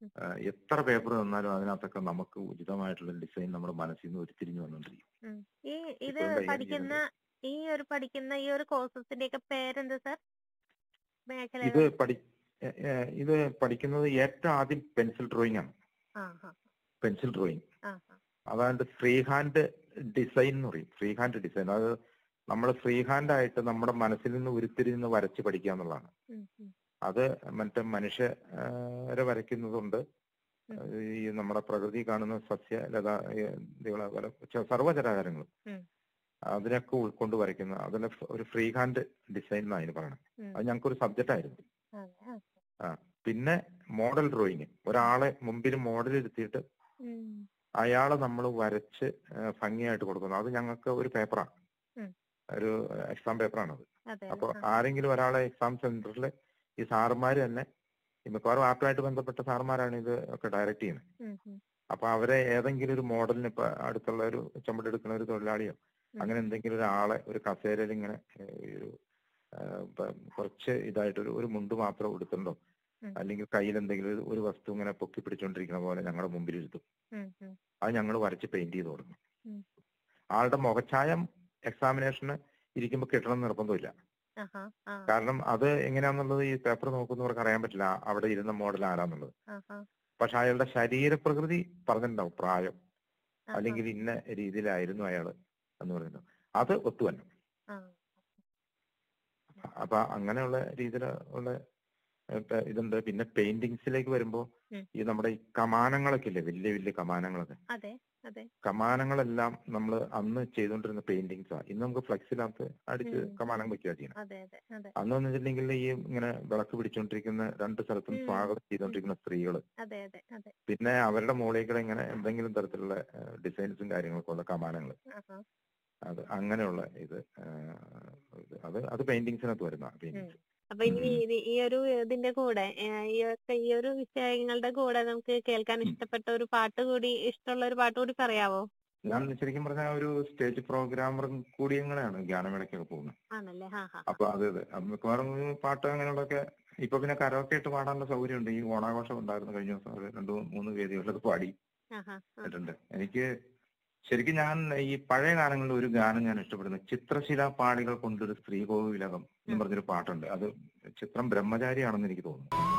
ഉം. ആ, എത്ര പേപ്പർ തന്നാലും അതിനകത്തൊക്കെ നമുക്ക് ഉചിതമായിട്ടുള്ള ഡിസൈൻ നമ്മുടെ മനസ്സിൽ നിന്ന് ഉരുത്തിരിഞ്ഞു വന്നുകൊണ്ടിരിക്കും ഉം. ഈ ഇത് ഇപ്പോഴും കൈകാര്യം പഠിക്കുന്ന ഈ ഒരു പഠിക്കുന്ന ഈ ഒരു കോഴ്സസിന്റെ ഒക്കെ പേരെന്ത് സർ മേഖല ഇത് പഠി ഏ, ഏ, ഇത് പഠിക്കുന്നത് ഏറ്റവും ആദ്യം പെൻസിൽ ഡ്രോയിങ് ആണ് ആ ആ പെൻസിൽ ഡ്രോയിങ് ആ ആ. അതായത് ഫ്രീ ഹാൻഡ് ഡിസൈൻ എന്ന് പറയും ഫ്രീ ഹാൻഡ് ഡിസൈൻ അത് നമ്മൾ ഫ്രീ ഹാൻഡ് ആയിട്ട് നമ്മുടെ മനസ്സിൽ നിന്ന് ഉരുത്തിരിഞ്ഞ് വരച്ച് പഠിക്കുക എന്നുള്ളതാണ് ഉം, ഉം, അത് മറ്റേ മനുഷ്യരെ വരയ്ക്കുന്നതുണ്ട് ഉം. ഈ നമ്മുടെ പ്രകൃതി കാണുന്ന സസ്യ ലതാ ഇതുകളെ പോലെ ച- സർവ്വചരാചരങ്ങളും ഉം. അതിനൊക്കെ ഉൾക്കൊണ്ട് വരയ്ക്കുന്ന അതിന് ഒരു ഫ്രീ ഹാൻഡ് ഡിസൈൻ എന്നാണ് അതിന് പറയുന്നത് ഉം. അത് ഞങ്ങൾക്ക് ഒരു സബ്ജക്റ്റ് ആയിരുന്നു അതെ, ആ. ആ പിന്നെ മോഡൽ ഡ്രോയിങ് ഒരാളെ മുമ്പിൽ മോഡൽ ഇരുത്തിയിട്ട് ഉം, അയാളെ നമ്മൾ വരച്ച് ആ, ഭംഗിയായിട്ട് കൊടുക്കുന്നു അത് ഞങ്ങൾക്ക് ഒരു പേപ്പറാണ് ഉം. ഒരു എക്സാം പേപ്പറാണത് അതെ അപ്പൊ ആ. ആരെങ്കിലും ഒരാളെ എക്സാം സെന്ററിൽ ഈ സാറുമാര് തന്നെ ഈ മിക്കവാറും ആർട്ടുമായിട്ട് ബന്ധപ്പെട്ട സാറുമാരാണ് ഇത് ഒക്കെ ഡയറക്റ്റ് ചെയ്യുന്നത് ഉം, ഉം, അപ്പൊ അവരെ ഏതെങ്കിലും ഒരു മോഡലിന് ഇപ്പൊ അടുത്തുള്ള ഒരു ചുമടെടുക്കുന്ന ഒരു തൊഴിലാളിയോ ഉം. അങ്ങനെ എന്തെങ്കിലും ഒരാളെ ഒരു കസേരയിൽ ഇങ്ങനെ ഏ, ഈ ഒരു ആ, ഇപ്പൊ കുറച്ച് ഇതായിട്ട് ഒരു ഒരു മുണ്ട് മാത്രം എടുത്തുണ്ടോ ഉം. അല്ലെങ്കിൽ കയ്യിൽ എന്തെങ്കിലും ഒരു- ഒരു വസ്തു ഇങ്ങനെ പൊക്കി പിടിച്ചോണ്ടിരിക്കുന്ന പോലെ ഞങ്ങളുടെ മുമ്പിൽ ഇരുത്തും ഉം, ഉം, അത് ഞങ്ങൾ വരച്ച് പെയിന്റ് ചെയ്ത് കൊടുക്കും ഉം. ആളുടെ മുഖഛായ എക്സാമിനേഷന് ഇരിക്കുമ്പോൾ കിട്ടണം എന്ന് നിർബന്ധമില്ല ആഹാ, ആ, കാരണം അത് എങ്ങനെയാന്നുള്ളത് ഈ പേപ്പർ നോക്കുന്നവർക്ക് അറിയാൻ പറ്റില്ല അവിടെ ഇരുന്ന മോഡൽ ആരാന്നുള്ളത് ആഹാ, പക്ഷെ അയാളുടെ ശരീരപ്രകൃതി പറഞ്ഞിട്ടുണ്ടാവും പ്രായം ആഹാ. അല്ലെങ്കിൽ ഇന്ന രീതിയിലായിരുന്നു അയാള് എന്ന് പറഞ്ഞിട്ടുണ്ടാവും അത് ഒത്തുവന്നു ആ, അപ്പൊ അങ്ങനെയുള്ള രീതിയിൽ ഉള്ള ഇപ്പൊ ഇതുണ്ട് പിന്നെ പെയിന്റിങ്സിലേക്ക് വരുമ്പോ ഉം. ഈ നമ്മുടെ ഈ കമാനങ്ങളൊക്കെ ഇല്ലേ വലിയ വലിയ കമാനങ്ങളൊക്കെ അതെ അതെ കമാനങ്ങളെല്ലാം നമ്മൾ അന്ന് ചെയ്തുകൊണ്ടിരുന്ന പെയിന്റിങ്സ് ആ ഇന്ന് നമുക്ക് ഫ്ലെക്സിനകത്ത് അടിച്ച് ഉം. കമാനം വെക്കുക ചെയ്യണം അതെ അതെ അതെ അന്ന് വെച്ചിട്ടുണ്ടെങ്കിൽ ഈ ഇങ്ങനെ വിളക്ക് പിടിച്ചോണ്ടിരിക്കുന്ന രണ്ട് സ്ഥലത്തും ഉം. സ്വാഗതം ചെയ്തുകൊണ്ടിരിക്കുന്ന സ്ത്രീകള് അതെ അതെ അതെ പിന്നെ അവരുടെ മുകളിൽ ഇങ്ങനെ എന്തെങ്കിലും തരത്തിലുള്ള ഡിസൈൻസും കാര്യങ്ങളൊക്കെ ഉള്ള കമാനങ്ങൾ ആഹാ. അത് അങ്ങനെയുള്ള ഇത് ആ, ഇത് അത് അത് പെയിന്റിങ്സിനകത്ത് വരുന്ന പെയിന്റിങ്സ് അപ്പൊ ഇനി ഇത് ഈ ഒരു ഇതിന്റെ കൂടെ ഏ, ഈ ഒക്കെ ഈ ഒരു വിഷയങ്ങളുടെ കൂടെ നമുക്ക് കേൾക്കാൻ ഇഷ്ടപ്പെട്ട ഒരു പാട്ട് കൂടി ഇഷ്ടമുള്ള ഒരു പാട്ട് കൂടി പറയാവോ ഞാൻ ശരിക്കും പറഞ്ഞാൽ ഒരു സ്റ്റേജ് പ്രോഗ്രാമറും കൂടിയങ്ങളെയാണ് ഗാനമേളയ്ക്കൊക്കെ പോകുന്നത് ആണല്ലേ ഹാ ഹാ അപ്പൊ അത് ഇത് അപ്പൊ മിക്കവാറും ഈ പാട്ട് അങ്ങനെയുള്ളതൊക്കെ ഇപ്പൊ പിന്നെ കരോക്കെ ഇട്ട് പാടാനുള്ള സൗകര്യമുണ്ട് ഈ ഓണാഘോഷം ഉണ്ടായിരുന്നു കഴിഞ്ഞ ദിവസം ഒരു രണ്ടു മൂന്ന് വേദികളിലൊക്കെ പാടി ആഹാ ആ. കേട്ടിട്ടുണ്ട് എനിക്ക് ശരിക്കും ഞാൻ ഈ പഴയ കാലങ്ങളിൽ ഒരു ഗാനം ഞാൻ ഇഷ്ടപ്പെടുന്നു ചിത്രശിലാ പാളികൾ കൊണ്ടൊരു സ്ത്രീ കോവിലകം എന്ന് പറഞ്ഞൊരു പാട്ടുണ്ട് അത് ചിത്രം ബ്രഹ്മചാരിയാണെന്ന് എനിക്ക് തോന്നുന്നു